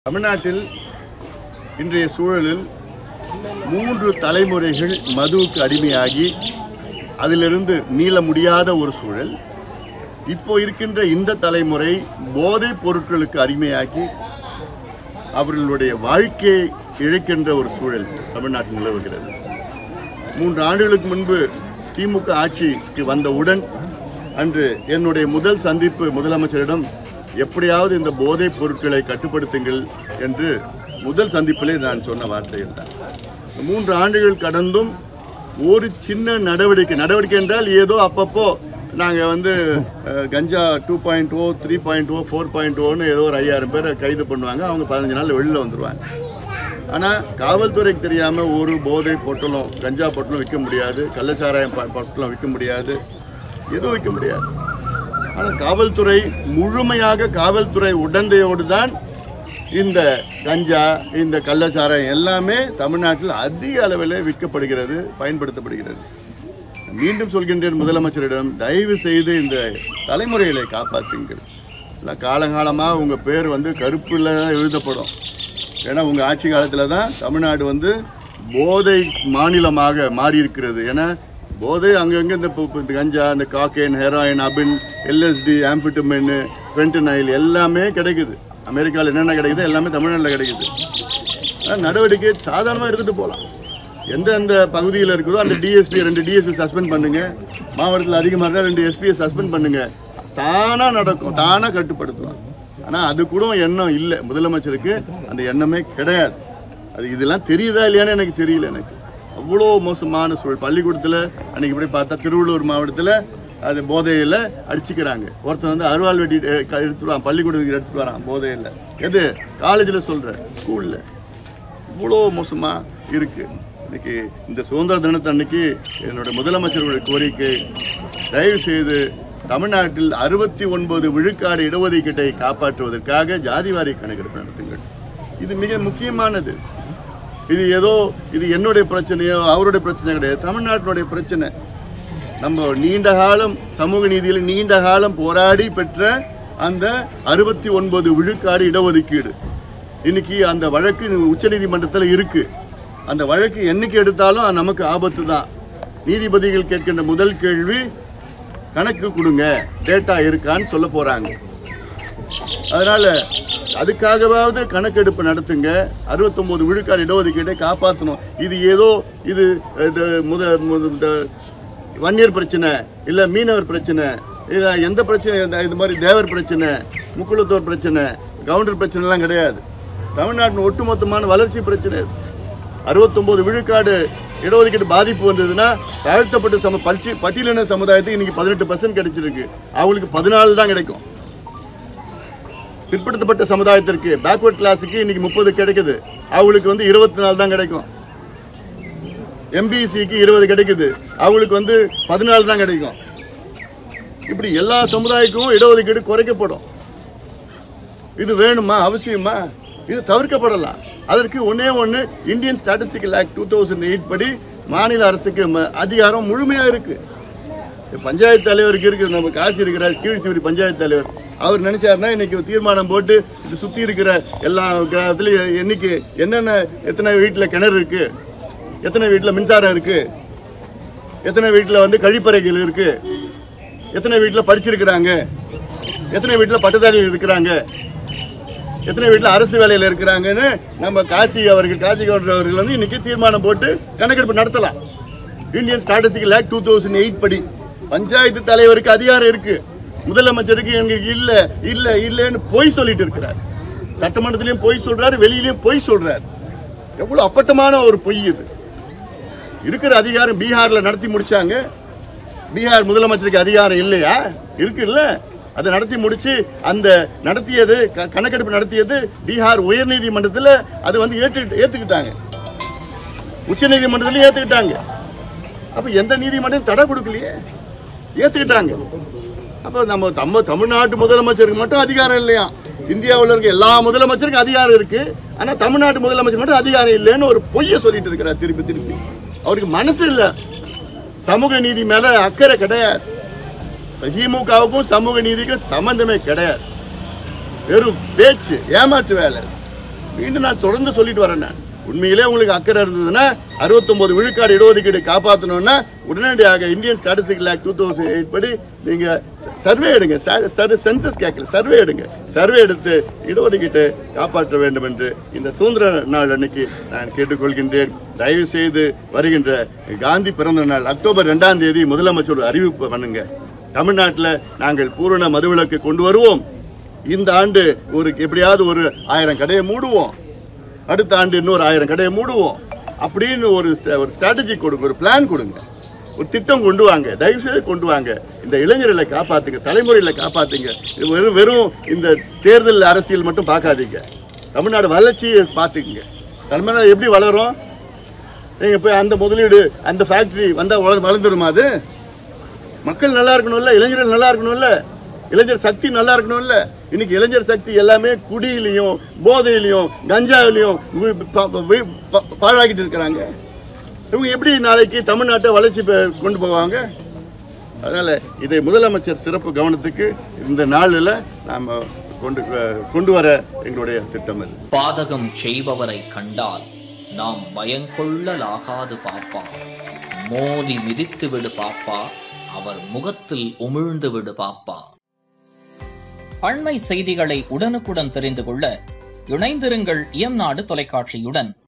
தமிழ்நாட்டில் இன்றைய சூழலில் மூன்று தலைமுறைகள் மதுவுக்கு அடிமையாகி அதிலிருந்து மீள முடியாத ஒரு சூழல் இப்போ இருக்கின்ற இந்த தலைமுறை போதைப் பொருட்களுக்கு அடிமையாகி அவர்களுடைய வாழ்க்கையை இழக்கின்ற ஒரு சூழல் தமிழ்நாட்டில் நிலவுகிறது மூன்று ஆண்டுகளுக்கு முன்பு திமுக ஆட்சிக்கு வந்தவுடன் அன்று என்னுடைய முதல் சந்திப்பு முதலமைச்சரிடம் எப்படியாவது இந்த போதைப் பொருட்களை கட்டுப்படுத்துங்கள் என்று முதல் சந்திப்பிலே நான் சொன்ன வார்த்தைகள் தான் மூன்று ஆண்டுகள் கடந்தும் ஒரு சின்ன நடவடிக்கை நடவடிக்கை என்றால் ஏதோ அப்பப்போ நாங்கள் வந்து அஹ், கஞ்சா two point O three point O four point ஓன்னு ஏதோ ஒரு ஐயாயிரம் பேரை கைது பண்ணுவாங்க அவங்க பதினஞ்சு நாள் வெளியில் வந்துடுவாங்க ஆனால் காவல்துறைக்கு தெரியாமல் ஒரு போதை பொட்டலம் கஞ்சா பொட்டலம் விற்க முடியாது கள்ளச்சாராயம் ப- பொட்டலம் விற்க முடியாது எதுவும் விற்க முடியாது ஆனால் காவல்துறை முழுமையாக காவல்துறை உடந்தையோடு தான் இந்த கஞ்சா இந்த கள்ளச்சாராயம் எல்லாமே தமிழ்நாட்டில் அதிக அளவில் விற்கப்படுகிறது பயன்படுத்தப்படுகிறது மீண்டும் சொல்கின்றேன் முதலமைச்சரிடம் தயவு செய்து இந்த தலைமுறைகளை காப்பாற்றுங்கள் இல்லை காலங்காலமாக உங்கள் பேர் வந்து கருப்பில் தான் எழுதப்படும் ஏன்னா உங்கள் ஆட்சி காலத்தில் தான் தமிழ்நாடு வந்து போதை மாநிலமாக மாறி இருக்கிறது ஏன்னா போதை அங்கங்கே இந்த பு- பு- இந்த கஞ்சா இந்த காக்கைன் ஹெராயின் அபின் எல்எஸ்டி ஆம்பிட்டமின் ஃபென்டனைல் எல்லாமே கிடைக்குது அமெரிக்காவில் என்னென்ன கிடைக்குது எல்லாமே தமிழ்நாட்டில் கிடைக்குது ஆனா, நடவடிக்கை சாதாரணமாக எடுத்துகிட்டு போகலாம் எந்தெந்த பகுதியில் இருக்குதோ அந்த டிஎஸ்பி ரெண்டு டிஎஸ்பி சஸ்பெண்ட் பண்ணுங்க மாவட்டத்தில் அதிகமாக இருந்தால் ரெண்டு எஸ்பியை சஸ்பெண்ட் பண்ணுங்க தானாக நடக்கும் தானாக கட்டுப்படுத்தலாம் ஆனால் அது கூட எண்ணம் இல்லை முதலமைச்சருக்கு அந்த எண்ணமே கிடையாது அது இதெல்லாம் தெரியுதா இல்லையான்னு எனக்கு தெரியல எனக்கு அவ்வளோ மோசமான சூழல் பள்ளிக்கூடத்தில் அன்னைக்கு இப்படி பார்த்தா திருவள்ளூர் மாவட்டத்தில் அது போதையில் அடிச்சுக்கிறாங்க ஒருத்தன் வந்து அருவாள் வெட்டி அஹ், க- எடுத்துட்டு வரான் பள்ளிக்கூடத்துக்கு எடுத்துட்டு வரான் போதையில் எது காலேஜில் சொல்கிறேன் ஸ்கூலில் இவ்வளோ மோசமாக இருக்கு இன்னைக்கு இந்த சுதந்திர தினத்தன்னைக்கு என்னோட முதலமைச்சர்களுடைய கோரிக்கை தயவு செய்து தமிழ்நாட்டில் அறுபத்தி ஒன்பது விழுக்காடு இடஒதுக்கீட்டை காப்பாற்றுவதற்காக ஜாதிவாரி கணக்கெடுப்பு நடத்துங்கள் இது மிக முக்கியமானது இது ஏதோ இது என்னுடைய பிரச்சனையோ அவருடைய பிரச்சனை கிடையாது தமிழ்நாட்டினுடைய பிரச்சனை நம்ம நீண்ட காலம் சமூக நீதியில் நீண்ட காலம் போராடி பெற்ற அந்த அறுபத்தி ஒன்பது விழுக்காடு இடஒதுக்கீடு இன்னைக்கு அந்த வழக்கு உச்சநீதிமன்றத்தில் இருக்கு அந்த வழக்கு என்னைக்கு எடுத்தாலும் அது நமக்கு ஆபத்து தான் நீதிபதிகள் கேட்கின்ற முதல் கேள்வி கணக்கு கொடுங்க டேட்டா இருக்கான்னு சொல்ல போறாங்க அதனால அதுக்காகவாவது கணக்கெடுப்பு நடத்துங்க அறுபத்தொன்பது விழுக்காடு இடஒதுக்கீட்டை காப்பாற்றணும் இது ஏதோ இது இது முத முத- இந்த வன்னியர் பிரச்சனை இல்லை மீனவர் பிரச்சனை இல்லை எந்த பிரச்சனை இந்த- இது மாதிரி தேவர் பிரச்சனை முக்குளத்தோர் பிரச்சனை கவுண்டர் பிரச்சனைலாம் கிடையாது தமிழ்நாட்டின் ஒட்டுமொத்தமான வளர்ச்சி பிரச்சனை இது. அறுபத்தொம்போது விழுக்காடு இடஒதுக்கீடு பாதிப்பு வந்ததுன்னா தாழ்த்தப்பட்ட சம பட்சி பட்டியலின சமுதாயத்துக்கு இன்னைக்கு பதினெட்டு பர்சன்ட் கிடைச்சிருக்கு அவங்களுக்கு பதினாலு தான் கிடைக்கும் பிற்படுத்தப்பட்ட சமுதாயத்திற்கு பேக்வர்ட் கிளாஸுக்கு இன்னைக்கு முப்பது கிடைக்குது அவங்களுக்கு வந்து இருபத்தி நாலு தான் கிடைக்கும் எம்பிசிக்கு இருபது கிடைக்குது அவங்களுக்கு வந்து பதினாலு தான் கிடைக்கும் இப்படி எல்லா சமுதாயக்கும் இடஒதுக்கீடு குறைக்கப்படும் இது வேணுமா அவசியமா இது தவிர்க்கப்படலாம் அதற்கு ஒண்ணே ஒன்று Indian statistical act two thousand eight படி மாநில அரசுக்கு ம- அதிகாரம் முழுமையாக இருக்கு பஞ்சாயத்து தலைவருக்கு இருக்கு நம்ம காசி இருக்கிறார் கீழ்சிவரி பஞ்சாயத்து தலைவர் அவர் நினைச்சாருன்னா இன்னைக்கு ஒரு தீர்மானம் போட்டு இது சுற்றி இருக்கிற எல்லா கிராமத்துலையும் என்னைக்கு என்னென்ன எத்தனை வீட்டில் கிணறு இருக்கு எத்தனை வீட்டில் மின்சாரம் இருக்கு எத்தனை வீட்டில் வந்து கழிப்பறைகள் இருக்கு எத்தனை வீட்டில் படிச்சிருக்கிறாங்க எத்தனை வீட்டில் பட்டதாரிகள் இருக்கிறாங்க எத்தனை வீட்டில் அரசு வேலையில் இருக்கிறாங்கன்னு நம்ம காசி அவர்கள் காசி கவுண்டர் அவர்கள் வந்து இன்னைக்கு தீர்மானம் போட்டு கணக்கெடுப்பு நடத்தலாம் Indian statistical act two thousand eight படி பஞ்சாயத்து தலைவருக்கு அதிகாரம் இருக்கு முதலமைச்சருக்கு எங்களுக்கு இல்ல இல்ல இல்லைன்னு பொய் சொல்லிட்டு இருக்கிறார் சட்டமன்றத்திலையும் பொய் சொல்றாரு வெளியிலயும் பொய் சொல்றாரு எவ்வளவு அப்பட்டமான ஒரு பொய் இது இருக்கிற அதிகாரம் பீகார்ல நடத்தி முடிச்சாங்க பீகார் முதலமைச்சருக்கு அதிகாரம் இல்லையா இருக்குல்ல அதை நடத்தி முடிச்சு அந்த நடத்தியது க- கணக்கெடுப்பு நடத்தியது பீகார் உயர்நீதிமன்றத்தில் அது வந்து ஏற்று ஏத்துக்கிட்டாங்க உச்ச நீதிமன்றத்திலையும் ஏத்துக்கிட்டாங்க அப்ப எந்த நீதிமன்றம் தடை கொடுக்கலையே ஏத்துக்கிட்டாங்க அப்ப நம்ம நம்ம தமிழ்நாட்டு முதலமைச்சருக்கு மட்டும் அதிகாரம் இல்லையா இந்தியாவில் இருக்க எல்லா முதலமைச்சருக்கும் அதிகாரம் இருக்கு ஆனா தமிழ்நாட்டு முதலமைச்சர் மட்டும் அதிகாரம் இல்லைன்னு ஒரு பொய்யை சொல்லிட்டு இருக்கிறார் திருப்பி திருப்பி அவருக்கு மனசு இல்லை சமூக நீதி மேல அக்கறை கிடையாது திமுகவுக்கும் சமூக நீதிக்கும் சம்பந்தமே கிடையாது வெறும் பேச்சு ஏமாற்று வேலை மீண்டும் நான் தொடர்ந்து சொல்லிட்டு வரேன் நான் உண்மையிலே உங்களுக்கு அக்கறை இருந்ததுன்னா 69 விழுக்காடு இடஒதுக்கீடு காப்பாற்றணும்னா உடனடியாக Indian statistical act two thousand eight படி நீங்கள் சர்வே எடுங்க சென்சஸ் கேட்கல சர்வே எடுங்க சர்வே எடுத்து இடஒதுக்கீட்டை காப்பாற்ற வேண்டும் என்று இந்த சுதந்திர நாள் அன்னைக்கு நான் கேட்டுக்கொள்கின்றேன் தயவு செய்து வருகின்ற காந்தி பிறந்த நாள் அக்டோபர் ரெண்டாம் தேதி முதலமைச்சர் ஒரு அறிவிப்பு பண்ணுங்க தமிழ்நாட்டில் நாங்கள் பூரண மதுவிலக்கு கொண்டு வருவோம் இந்த ஆண்டு ஒரு எப்படியாவது ஒரு ஆயிரம் கடையை மூடுவோம் அடுத்த ஆண்டு இன்னொரு ஆயிரம் கடையை மூடுவோம் அப்படின்னு ஒரு ஸ்ட- ஒரு ஸ்ட்ராட்டஜி கொடுங்க ஒரு பிளான் கொடுங்க ஒரு திட்டம் கொண்டு வாங்க தயவு செய்து கொண்டு வாங்க இந்த இளைஞர்களை காப்பாத்துங்க தலைமுறைகளை காப்பாத்துங்க இது வெறும் வெறும் இந்த தேர்தல் அரசியல் மட்டும் பார்க்காதீங்க தமிழ்நாடு வளர்ச்சியை பார்த்துக்குங்க தமிழ்நாடு எப்படி வளரும் நீங்க போய் அந்த முதலீடு அந்த ஃபேக்டரி வந்தால் வள வளர்ந்துருமா அது மக்கள் நல்லா இருக்கணும்ல இளைஞர்கள் நல்லா இருக்கணும்ல இளைஞர் சக்தி நல்லா இருக்கணும்ல இன்னைக்கு இளைஞர் சக்தி எல்லாமே குடியிலையும் போதையிலையும் கஞ்சாவிலையும் வி- ப- வி- ப- பாழாக்கிட்டு இருக்கிறாங்க இவங்க எப்படி நாளைக்கு தமிழ்நாட்டை வளர்ச்சி பெ- கொண்டு போவாங்க அதனால இதை முதலமைச்சர் சிறப்பு கவனத்துக்கு இந்த நாளில் நாம் கொண்டு கொண்டு வர எங்களுடைய திட்டம் அது பாதகம் செய்பவரை கண்டால் நாம் பயங்கொள்ளலாகாது பாப்பா மோதி மிதித்து விடு பாப்பா அவர் முகத்தில் உமிழ்ந்து விடு பாப்பா அண்மை செய்திகளை உடனுக்குடன் தெரிந்து கொள்ள இணைந்திருங்கள் இயம்நாடு தொலைக்காட்சியுடன்